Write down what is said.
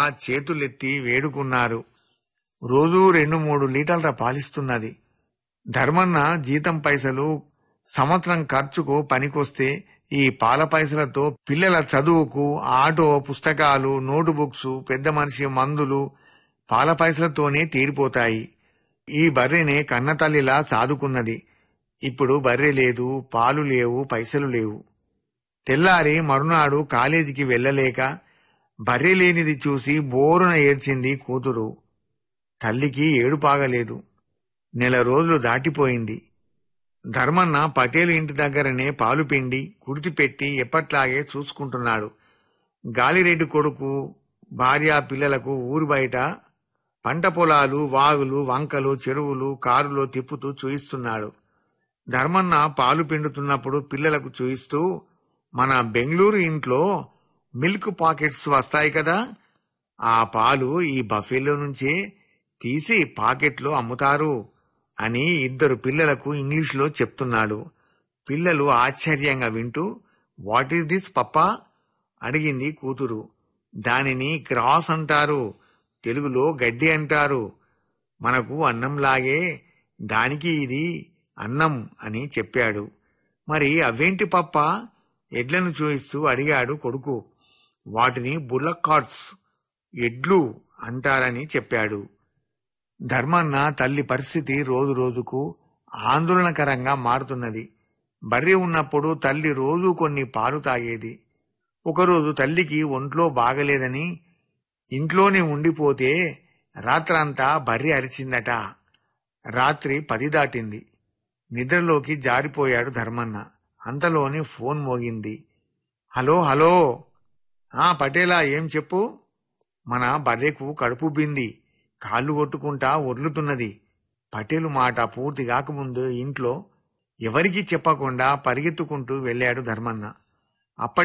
చేతులెత్తి వేడుకున్నారు రోజూ రెండు మూడు లీటర్ల పాలిస్తున్నది ధర్మన్న జీతం పైసలు సంవత్సరం ఖర్చుకు పనికొస్తే ఈ పాల పైసలతో పిల్లల చదువుకు ఆటో పుస్తకాలు నోటు బుక్స్ పెద్ద మనిషి మందులు పాల పైసలతోనే తీరిపోతాయి ఈ బర్రెనే కన్నతల్లిలా సాదుకున్నది ఇప్పుడు బర్రె లేదు పాలు లేవు పైసలు లేవు తెల్లారి మరునాడు కాలేజీకి వెళ్ళలేక బర్రె లేనిది చూసి బోరున ఏడ్చింది కూతురు తల్లికి ఏడుపాగలేదు నెల రోజులు దాటిపోయింది ధర్మన్న పటేలు ఇంటి దగ్గరనే పాలు పిండి కుడితిపెట్టి ఎప్పట్లాగే చూసుకుంటున్నాడు గాలిరెడ్డి కొడుకు భార్య పిల్లలకు ఊరు బయట పంట పొలాలు వాగులు వంకలు చెరువులు కారులో తిప్పుతూ చూయిస్తున్నాడు ధర్మన్న పాలు పిండుతున్నప్పుడు పిల్లలకు చూయిస్తూ మన బెంగళూరు ఇంట్లో మిల్క్ పాకెట్స్ వస్తాయి కదా ఆ పాలు ఈ బఫేలో నుంచే తీసి పాకెట్లో అమ్ముతారు అని ఇద్దరు పిల్లలకు ఇంగ్లీష్లో చెప్తున్నాడు పిల్లలు ఆశ్చర్యంగా వింటూ వాట్ ఈస్ దిస్ పప్పా అడిగింది కూతురు దానిని క్రాస్ అంటారు తెలుగులో గడ్డి అంటారు మనకు అన్నంలాగే దానికి ఇది అన్నం అని చెప్పాడు మరి అవేంటి పప్ప ఎడ్లను చూయిస్తూ అడిగాడు కొడుకు వాటిని బుల్లక్ కార్ట్స్ ఎడ్లు అంటారని చెప్పాడు ధర్మన్న తల్లి పరిస్థితి రోజు రోజుకు ఆందోళనకరంగా మారుతున్నది బర్రె ఉన్నప్పుడు తల్లి రోజు కొన్ని పాలు తాగేది ఒకరోజు తల్లికి ఒంట్లో బాగలేదని ఇంట్లోనే ఉండిపోతే రాత్రంతా బర్రె అరిచిందట రాత్రి పది దాటింది నిద్రలోకి జారిపోయాడు ధర్మన్న అంతలోనే ఫోన్ మోగింది హలో హలో ఆ పటేలా ఏం చెప్పు మన బర్రెకు కడుపు బింది కాళ్ళు కొట్టుకుంటా ఒర్లుతున్నది పటేలు మాట పూర్తి కాకముందు ఇంట్లో ఎవరికీ చెప్పకుండా పరిగెత్తుకుంటూ వెళ్ళాడు ధర్మన్న అప్పటి